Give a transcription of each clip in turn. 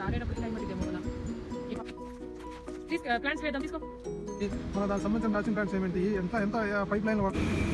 ఆడేటప్పుడు టైం పట్టిద్దేమో కదా please plans వేద్దాం తీసుకో మన దానికి సంబంధించిన డాచింగ్ ప్లాన్స్ ఏమిటి ఎంత ఎంత pipeline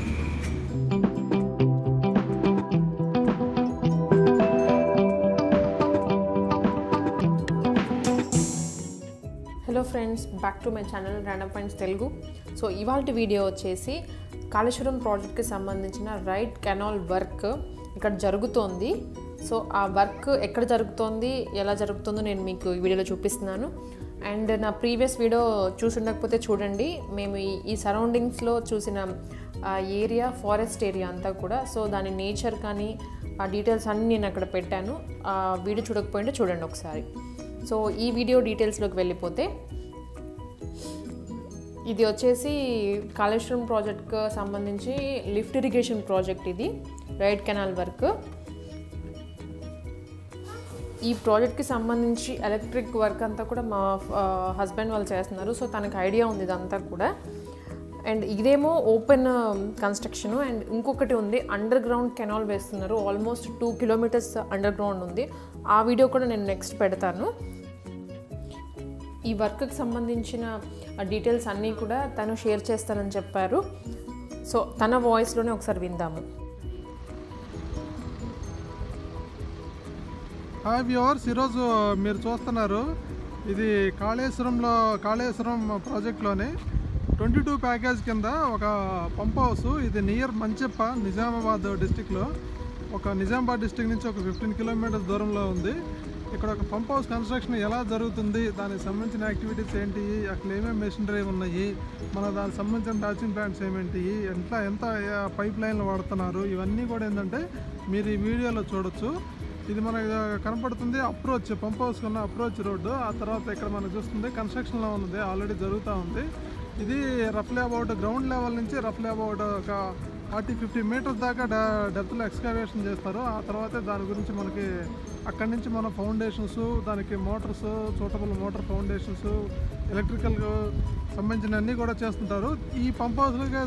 hello friends back to my channel random points Telugu so ఇవాళ వీడియో వచ్చేసి కాళేశ్వరం ప్రాజెక్ట్కి సంబంధించిన రైట్ కెనాల్ వర్క్ ఇక్కడ జరుగుతోంది సో ఆ వర్క్ ఎక్కడ జరుగుతోంది ఎలా జరుగుతుందో నేను మీకు ఈ వీడియోలో చూపిస్తున్నాను అండ్ నా ప్రీవియస్ వీడియో చూసి ఉండకపోతే చూడండి మేము ఈ ఈ సరౌండింగ్స్లో చూసిన ఏరియా ఫారెస్ట్ ఏరియా అంతా కూడా సో దాని నేచర్ కానీ ఆ డీటెయిల్స్ అన్నీ నేను అక్కడ పెట్టాను ఆ వీడియో చూడకపోయింటే చూడండి ఒకసారి సో ఈ వీడియో డీటెయిల్స్లోకి వెళ్ళిపోతే ఇది వచ్చేసి కాళేశ్వరం ప్రాజెక్ట్కి సంబంధించి లిఫ్ట్ ఇరిగేషన్ ప్రాజెక్ట్ ఇది రైట్ కెనాల్ వర్క్ ఈ ప్రాజెక్ట్కి సంబంధించి ఎలక్ట్రిక్ వర్క్ అంతా కూడా మా హస్బెండ్ వాళ్ళు చేస్తున్నారు సో తనకు ఐడియా ఉంది ఇదంతా కూడా అండ్ ఇదేమో ఓపెన్ కన్స్ట్రక్షన్ అండ్ ఇంకొకటి ఉంది అండర్ గ్రౌండ్ కెనాల్ వేస్తున్నారు almost two kilometres underground ఉంది ఆ వీడియో కూడా నేను నెక్స్ట్ పెడతాను ఈ వర్క్కి సంబంధించిన డీటెయిల్స్ అన్నీ కూడా తను షేర్ చేస్తానని చెప్పారు సో తన వాయిస్లోనే ఒకసారి విందాము హాయ్ వ్యూవర్స్ ఈరోజు మీరు చూస్తున్నారు ఇది కాళేశ్వరంలో కాళేశ్వరం ప్రాజెక్ట్లోని ట్వంటీ టూ ప్యాకేజ్ కింద ఒక పంప్ హౌస్ ఇది నియర్ మంచెప్ప నిజామాబాద్ డిస్టిక్లో ఒక నిజామాబాద్ డిస్టిక్ నుంచి ఒక ఫిఫ్టీన్ కిలోమీటర్స్ దూరంలో ఉంది ఇక్కడ ఒక పంప్ హౌస్ కన్స్ట్రక్షన్ ఎలా జరుగుతుంది దానికి సంబంధించిన యాక్టివిటీస్ ఏంటి అక్కడ ఏమేమి మెషినరీ ఉన్నాయి మన దానికి సంబంధించిన టాచింగ్ ప్లాంట్స్ ఏమేంటి ఎంత ఎంత పైప్ లైన్లు వాడుతున్నారు ఇవన్నీ కూడా ఏంటంటే మీరు ఈ వీడియోలో చూడొచ్చు ఇది మనకు కనపడుతుంది అప్రోచ్ పంప్ హౌస్ ఉన్న అప్రోచ్ రోడ్డు ఆ తర్వాత ఇక్కడ మనకు చూస్తుంది కన్స్ట్రక్షన్లో ఉన్నది ఆల్రెడీ జరుగుతూ ఉంది ఇది రఫ్లీ అబౌట్ గ్రౌండ్ లెవెల్ నుంచి రఫ్లీ అబౌట్ ఒక ఫార్టీ ఫిఫ్టీ మీటర్స్ దాకా డెప్త్లో ఎక్స్కవేషన్ చేస్తారు ఆ తర్వాతే దాని గురించి మనకి అక్కడి నుంచి మన ఫౌండేషన్స్ దానికి motors suitable motor foundations electrical సంబంధించిన అన్నీ కూడా చేస్తుంటారు ఈ పంప్ హౌస్లకి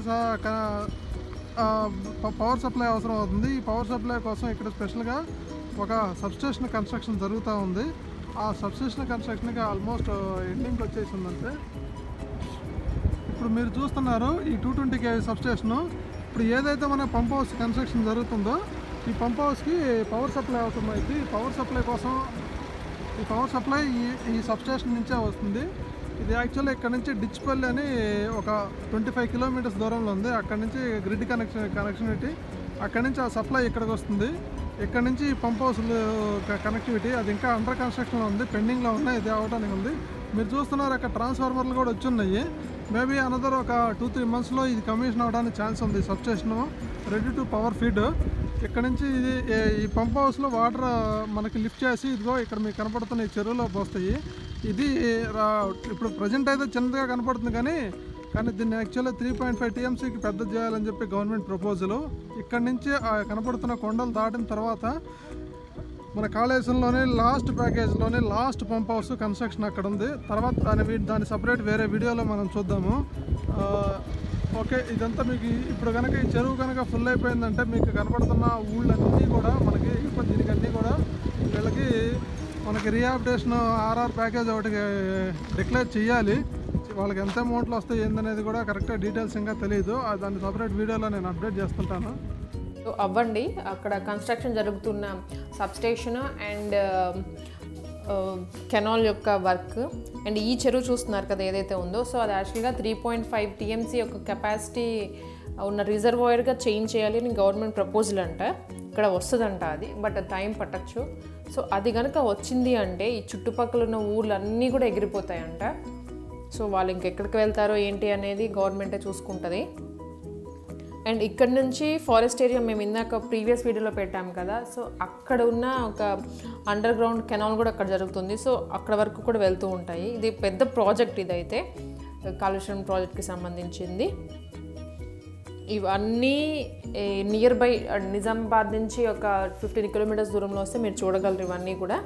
పవర్ సప్లై అవసరం అవుతుంది ఈ పవర్ సప్లై కోసం ఇక్కడ స్పెషల్గా ఒక సబ్స్టేషన్ కన్స్ట్రక్షన్ జరుగుతూ ఉంది ఆ సబ్స్టేషన్ కన్స్ట్రక్షన్కి ఆల్మోస్ట్ ఎండింగ్ వచ్చేసిందంటే ఇప్పుడు మీరు చూస్తున్నారు ఈ టూ ట్వంటీ కేవీ సబ్స్టేషను ఇప్పుడు ఏదైతే మన పంప్ హౌస్ కన్స్ట్రక్షన్ జరుగుతుందో ఈ పంప్ హౌస్కి పవర్ సప్లై అవసరమైంది ఈ పవర్ సప్లై కోసం ఈ పవర్ సప్లై ఈ ఈ సబ్స్టేషన్ నుంచే వస్తుంది ఇది యాక్చువల్లీ ఇక్కడ నుంచి డిచ్పల్లి అని ఒక ట్వంటీ ఫైవ్ కిలోమీటర్స్ దూరంలో ఉంది అక్కడ నుంచి గ్రిడ్ కనెక్షన్ కనెక్షనిటీ అక్కడ నుంచి ఆ సప్లై ఇక్కడికి వస్తుంది ఇక్కడ నుంచి పంప్ హౌస్ కనెక్టివిటీ అది ఇంకా అండర్ కన్స్ట్రక్షన్లో ఉంది పెండింగ్లో ఉన్నాయి ఇది అవడానికి ఉంది మీరు చూస్తున్నారు అక్కడ ట్రాన్స్ఫార్మర్లు కూడా వచ్చి ఉన్నాయి మేబీ అనదర్ ఒక టూ త్రీ మంత్స్లో ఇది కమిషన్ అవడానికి ఛాన్స్ ఉంది substation ready to power feed ఇక్కడ నుంచి ఇది ఏ- ఈ పంప్ హౌస్లో వాటర్ మనకి లిఫ్ట్ చేసి ఇదిగో ఇక్కడ మీకు కనపడుతున్న ఈ చెరువులో పోస్తాయి ఇది రా- ఇప్పుడు ప్రజెంట్ అయితే చిన్నదిగా కనపడుతుంది కానీ కానీ దీన్ని యాక్చువల్గా త్రీ పాయింట్ ఫైవ్ టీఎంసీకి పెద్ద చేయాలని చెప్పి గవర్నమెంట్ ప్రపోజల్ ఇక్కడ నుంచి ఆ కనపడుతున్న కొండలు దాటిన తర్వాత మన కాళేశ్వరంలోనే లాస్ట్ ప్యాకేజ్లోనే లాస్ట్ పంప్ హౌస్ కన్స్ట్రక్షన్ అక్కడ ఉంది తర్వాత దాని వీ- దాని సపరేట్ వేరే వీడియోలో మనం చూద్దాము ఆ, ఓకే ఇదంతా మీకు ఈ- ఇప్పుడు కనుక ఈ చెరువు కనుక ఫుల్ అయిపోయిందంటే మీకు కనపడుతున్న ఊళ్ళన్నీ కూడా మనకి ఇప్పుడు దీనికి అన్నీ కూడా వీళ్ళకి మనకి రీహాబిటేషన్ ఆర్ఆర్ ప్యాకేజ్ ఒకటి డిక్లేర్ చేయాలి వాళ్ళకి ఎంత అమౌంట్లు వస్తాయి ఏందనేది కూడా కరెక్ట్గా డీటెయిల్స్ ఇంకా తెలియదు ఆ దాని సపరేట్ వీడియోలో నేను అప్డేట్ చేస్తుంటాను సో అవ్వండి అక్కడ కన్స్ట్రక్షన్ జరుగుతున్న సబ్స్టేషన్ అండ్ కెనాల్ యొక్క వర్క్ అండ్ ఈ చెరువు చూస్తున్నారు కదా ఏదైతే ఉందో సో అది యాక్చువల్గా త్రీ పాయింట్ ఫైవ్ టీఎంసీ యొక్క కెపాసిటీ ఉన్న రిజర్వాయర్గా చేంజ్ చేయాలి అని గవర్నమెంట్ ప్రపోజల్ అంట ఇక్కడ వస్తుందంట అది బట్ టైం పట్టచ్చు సో అది కనుక వచ్చింది అంటే ఈ చుట్టుపక్కల ఉన్న ఊర్లన్నీ కూడా ఎగిరిపోతాయంట సో వాళ్ళు ఇంకెక్కడికి వెళ్తారో ఏంటి అనేది గవర్నమెంటే చూసుకుంటుంది అండ్ ఇక్కడ నుంచి ఫారెస్ట్ ఏరియా మేము ఇందాక ప్రీవియస్ వీడియోలో పెట్టాం కదా సో అక్కడ ఉన్న ఒక అండర్ గ్రౌండ్ కెనాల్ కూడా అక్కడ జరుగుతుంది సో అక్కడ వరకు కూడా వెళ్తూ ఉంటాయి ఇది పెద్ద ప్రాజెక్ట్ ఇదైతే కాళేశ్వరం ప్రాజెక్ట్కి సంబంధించింది ఇవన్నీ నియర్ బై నిజామాబాద్ నుంచి ఒక ఫిఫ్టీన్ కిలోమీటర్స్ దూరంలో వస్తే మీరు చూడగలరు ఇవన్నీ కూడా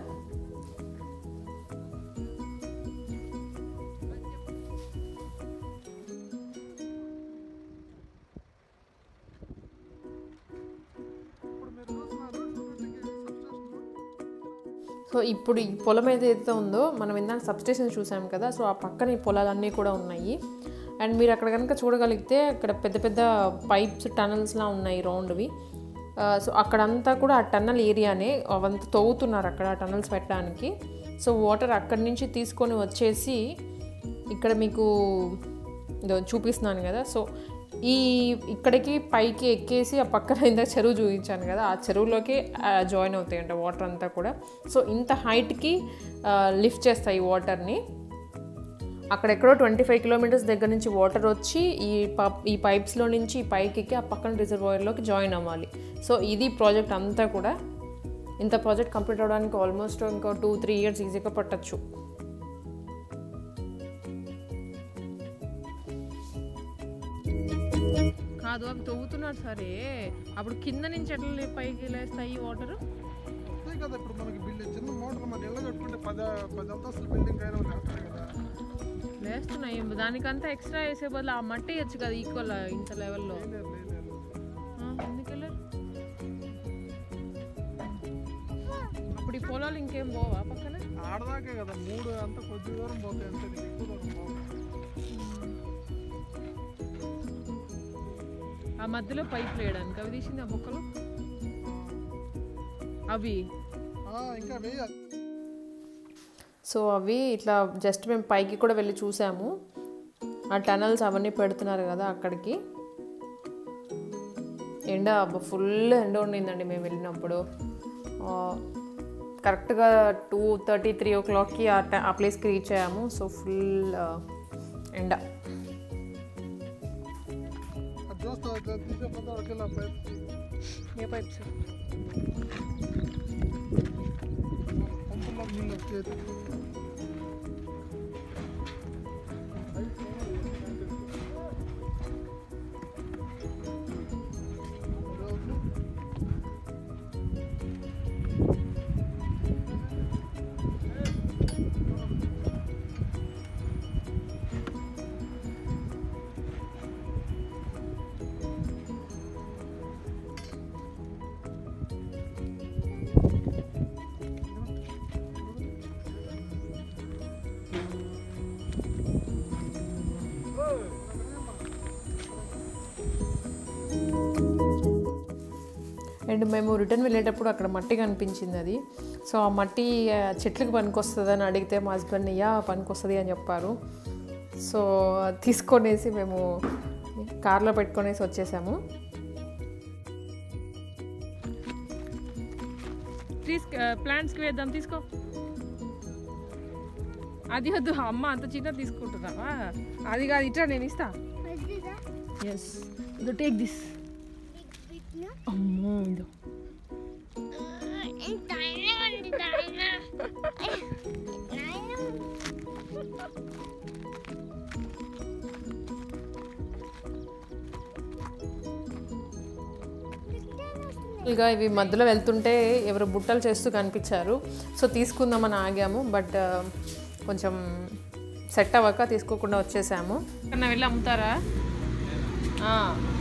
సో ఇప్పుడు ఈ పొలం ఏదైతే ఉందో మనం ఇందాక సబ్స్టేషన్ చూసాం కదా సో ఆ పక్కన ఈ పొలాలన్నీ కూడా ఉన్నాయి అండ్ మీరు అక్కడ కనుక చూడగలిగితే అక్కడ పెద్ద పెద్ద పైప్స్ టనల్స్లా ఉన్నాయి రౌండ్వి సో అక్కడంతా కూడా ఆ టన్నల్ ఏరియానే అవంతా తవ్వుతున్నారు అక్కడ టనల్స్ పెట్టడానికి సో వాటర్ అక్కడి నుంచి తీసుకొని వచ్చేసి ఇక్కడ మీకు ఇదో చూపిస్తున్నాను కదా సో ఈ ఇక్కడికి పైకి ఎక్కేసి ఆ పక్కన ఇందాక చెరువు చూపించాను కదా ఆ చెరువులోకి జాయిన్ అవుతాయంట వాటర్ అంతా కూడా సో ఇంత హైట్కి లిఫ్ట్ చేస్తాయి ఈ వాటర్ని అక్కడెక్కడో ట్వంటీ ఫైవ్ కిలోమీటర్స్ దగ్గర నుంచి వాటర్ వచ్చి ఈ ప ఈ పైప్స్లో నుంచి ఈ పైకి ఎక్కి ఆ పక్కన రిజర్వాయర్లోకి జాయిన్ అవ్వాలి సో ఇది ప్రాజెక్ట్ అంతా కూడా ఇంత ప్రాజెక్ట్ కంప్లీట్ అవ్వడానికి ఆల్మోస్ట్ ఇంకో టూ త్రీ ఇయర్స్ ఈజీగా పట్టచ్చు కాదు అవి తవ్వుతున్నారు సరే అప్పుడు కింద నుంచి ఎట్లా పైకి లేస్తాయి వాటర్ అంతే కదా ఇప్పుడు మనకి బిల్డింగ్ చిన్న మోటార్ మన ఇళ్ళ కట్టుకుంటే పది పది అంతస్తుల బిల్డింగ్ అయినా లేస్తాయి కదా లేస్తున్నాయి దానికంతా ఎక్స్ట్రా వేసే బదులు ఆ మట్టి వేయచ్చు కదా ఈక్వల్ ఇంత లెవెల్లో లేరు, లేరు, లేరు. ఎందుకెళ్ళారు అప్పుడు ఈ పొలాలు ఇంకేం పోవా పక్కన ఆడదాకే కదా మూడు అంత కొద్ది దూరం పోతాయి అంతే నీకు ఎక్కువ దూరం పోవు. ఆ మధ్యలో పైపులు వేయడానికి అవి తీసింది ఆ మొక్కలు అవి ఆ, ఇంకా వేయాలి సో అవి ఇట్లా జస్ట్ మేము పైకి కూడా వెళ్ళి చూసాము ఆ టనల్స్ అవన్నీ పెడుతున్నారు కదా అక్కడికి ఎండ ఫుల్ ఎండ ఉండిందండి మేము వెళ్ళినప్పుడు ఆ, కరెక్ట్గా టూ థర్టీ త్రీ ఓ క్లాక్కి ఆ ట- ఆ ప్లేస్కి రీచ్ అయ్యాము సో ఫుల్ ఎండ అది చూస్తా ఇట్లా తీసేపోతే ఒకేలా పైప్ ఏ పైప్స్ పంపుల్లో నీళ్ళు వచ్చేది అండ్ మేము రిటర్న్ వెళ్ళేటప్పుడు అక్కడ మట్టి కనిపించింది అది సో ఆ మట్టి ఆ, చెట్లకు పనికొస్తుంది అని అడిగితే మా హస్బెండ్ యా పనికొస్తుంది అని చెప్పారు సో అది తీసుకొనేసి మేము కార్లో పెట్టుకొనేసి వచ్చేసాము తీసుకు ప్లాంట్స్కి వేద్దాం తీసుకో అది వద్దు అమ్మ అంత చిన్న తీసుకుంటున్నావా అది కాదు ఇట్లా నేను ఇస్తా ఎస్ ఇదో టేక్ దిస్ అమ్మో ఇదో ఇక ఇవి మధ్యలో వెళ్తుంటే ఎవరు బుట్టలు చేస్తూ కనిపించారు సో తీసుకుందామని ఆగాము బట్ కొంచెం సెట్ అవ్వక తీసుకోకుండా వచ్చేసాము కన్నా వెళ్ళి అమ్ముతారా ఆ.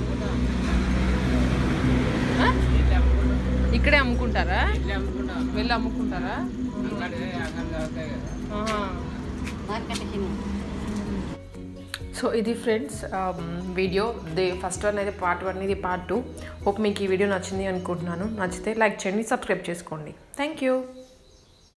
ఆ? ఇక్కడే అమ్ముకుంటారా వెళ్ళి అమ్ముకుంటారా ఆహా. సో ఇది friends video the first one అయితే పార్ట్ వన్ ఇది పార్ట్ టూ హోప్ మీకు ఈ వీడియో నచ్చింది అనుకుంటున్నాను నచ్చితే లైక్ చేయండి సబ్స్క్రైబ్ చేసుకోండి థ్యాంక్ యూ